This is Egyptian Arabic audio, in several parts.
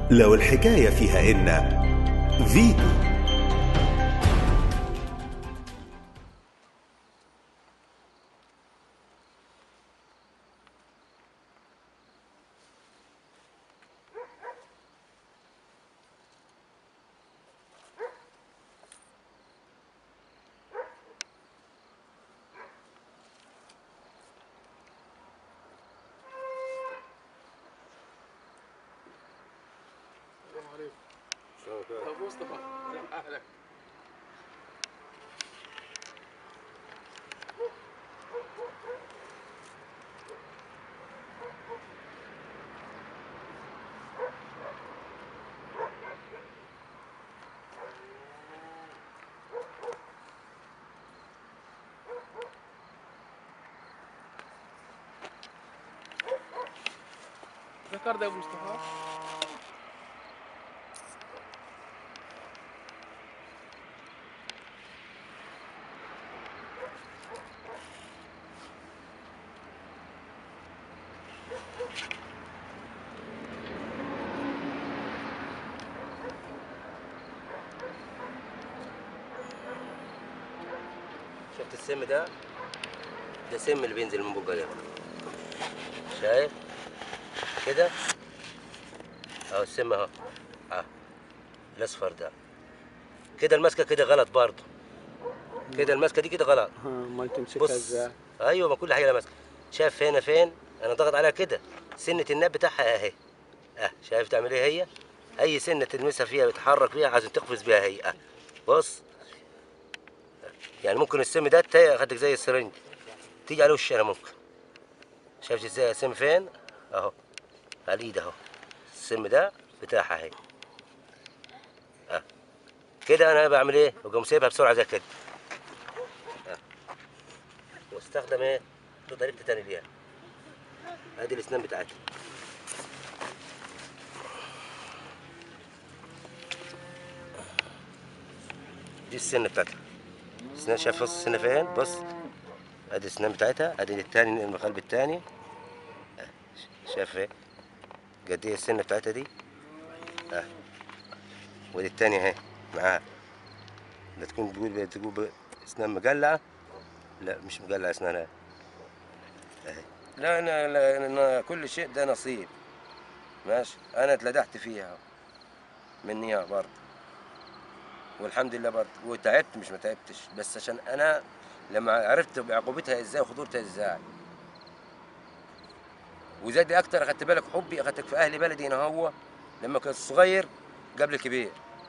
لو الحكاية فيها إن فيتو ابو مصطفى اهلا ذكرت يا ابو مصطفى شفت السم ده ده سم اللي بينزل من بقه ده شايف كده اهو السم اهو اه الاصفر ده كده المسكه كده غلط برضه كده المسكه دي كده غلط ما تمسكها بص ازاي ايوه ما كل حاجه لها ماسكه شايف هنا فين انا ضغط عليها كده سنه الناب بتاعها اهي اه شايف تعمل ايه هي اي سنه تلمسها فيها بتحرك فيها عشان تقفز بيها هي اه بص يعني ممكن السم ده تا- خدك زي السرنج تيجي عليه وش انا ممكن شايف ازاي السم فين اهو على الايد اهو السم ده بتاعها اهي اه كده انا بعمل ايه بقوم سايبها بسرعه زي كده اه واستخدم ايه له طريقه تاني ليها ادي الاسنان بتاعتي دي السن بتاعتها السنان شايف بص السنه فين بص ادي السنان بتاعتها ادي التاني القلب التاني آه، شايف ايه قد ايه السنه بتاعتها دي اه ودي التانية اهي معاها لا تكون بتقول تقول اسنان مقلعه لا مش مقلعه اسنانها اهي لا أنا, لا أنا كل شيء ده نصيب ماشي انا اتلدحت فيها مني برضه والحمد لله برضه وتعبت مش ما تعبتش بس عشان انا لما عرفت بعقوبتها ازاي وخطورتها ازاي وزاد اكتر اخدت بالك حبي اخدتك في اهل بلدي هنا هو لما كنت صغير قبل كبير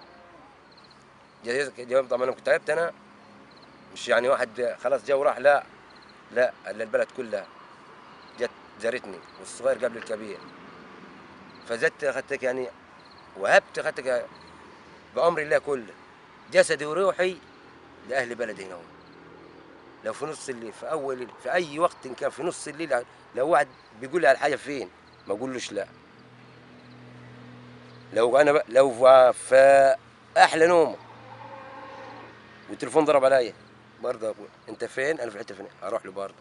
جايز- جايز طبعا لما كنت تعبت انا مش يعني واحد خلاص جا وراح لا لا الا البلد كلها جت زارتني والصغير قبل الكبير فزدت اخدتك يعني وهبت اخدتك بامر الله كله جسدي وروحي لاهل بلدي هنا لو في نص الليل في اول في اي وقت إن كان في نص الليل لو واحد بيقول لي على حاجه فين ما اقولوش لا لو انا ب... لو في- في احلى نوم والتليفون ضرب عليا برضه اقول انت فين انا في حته فين اروح له برضه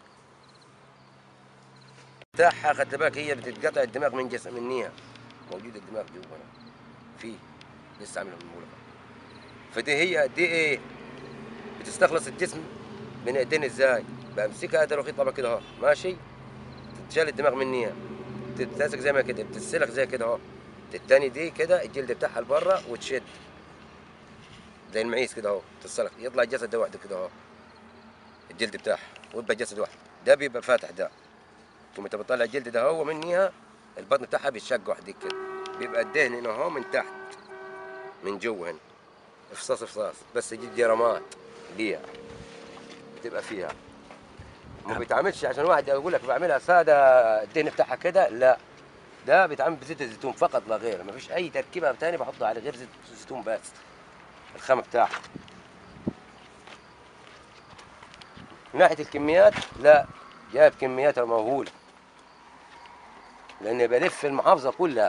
بتاعها خدت بالك هي بتتقطع الدماغ من جسم منيها موجود الدماغ جوا فيه لسه عامله من مولها فدي هي دي ايه بتستخلص الجسم من ايدين ازاي بمسكها ادر وخيط طبعا كده اهو ماشي تتشال الدماغ منيها تتمسك زي ما كده بتتسلخ زي كده اهو التاني دي كده الجلد بتاعها لبره وتشد زي المعيز كده اهو تتسلخ يطلع الجسد ده وحده كده اهو الجلد بتاعها ويبقى جسد واحد ده بيبقى فاتح ده ثم انت بتطلع الجلد ده هو منيها البطن بتاعها بيتشق وحدك كده بيبقى الدهن هنا اهو من تحت من جوا هنا افصاص افصاص بس دي جرامات ليها بتبقى فيها ما بيتعملش عشان واحد يقول لك بعملها ساده الدهن بتاعها كده لا ده بيتعمل بزيت الزيتون فقط لا غير ما فيش اي تركيبه تاني بحطها على غير زيت الزيتون بس الخامه بتاعها من ناحيه الكميات لا جايب كمياتها مهوله لاني بلف المحافظه كلها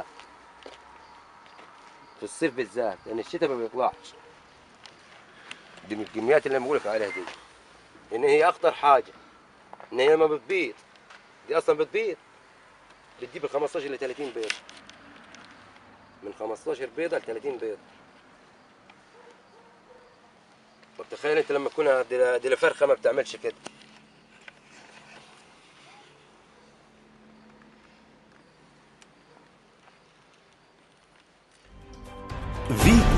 في الصيف بالذات لان الشتاء ما بيطلعش دي من الكميات اللي أنا بقول لك عليها دي ان هي اخطر حاجه ان هي لما بتبيض دي اصلا بتبيض بتجيب ال 15 ل 30 بيض من 15 بيضه ل 30 بيض وتخيل انت لما تكون دي دي الفرخه ما بتعملش كده فيتو